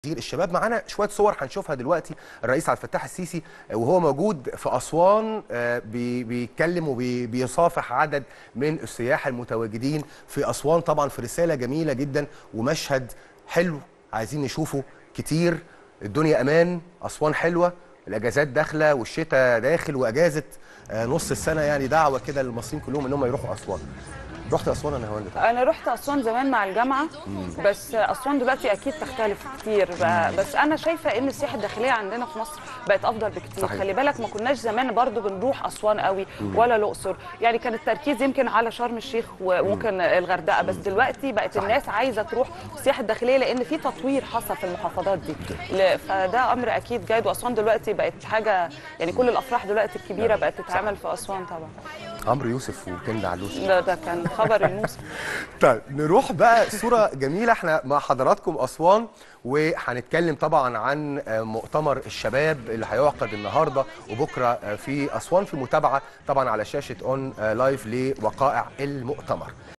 وزير الشباب معانا شويه صور هنشوفها دلوقتي الرئيس عبد الفتاح السيسي وهو موجود في اسوان آه، بي- بيتكلم وبيصافح عدد من السياح المتواجدين في اسوان طبعا في رساله جميله جدا ومشهد حلو عايزين نشوفه كتير الدنيا امان اسوان حلوه الاجازات داخله والشتاء داخل واجازه آه، نص السنه يعني دعوه كده للمصريين كلهم انهم يروحوا اسوان رحت اسوان انا هوند انا رحت اسوان زمان مع الجامعه بس اسوان دلوقتي اكيد تختلف كتير بقى بس انا شايفه ان السياحه الداخليه عندنا في مصر بقت افضل بكتير صحيح. خلي بالك ما كناش زمان برضو بنروح اسوان قوي ولا الاقصر يعني كان التركيز يمكن على شرم الشيخ وممكن الغردقه بس دلوقتي بقت صحيح. الناس عايزه تروح السياحه الداخليه لان في تطوير حصل في المحافظات دي ل- فده امر اكيد جيد واسوان دلوقتي بقت حاجه يعني كل الافراح دلوقتي الكبيره بقت تتعمل في اسوان طبعا عمرو يوسف وكندا علوش ده ده كان خبر الموسم طيب نروح بقى صورة جميلة احنا مع حضراتكم أسوان وهنتكلم طبعا عن آه، مؤتمر الشباب اللي هيعقد النهاردة وبكرة آه، في أسوان في متابعة طبعا على شاشة اون لايف لوقائع المؤتمر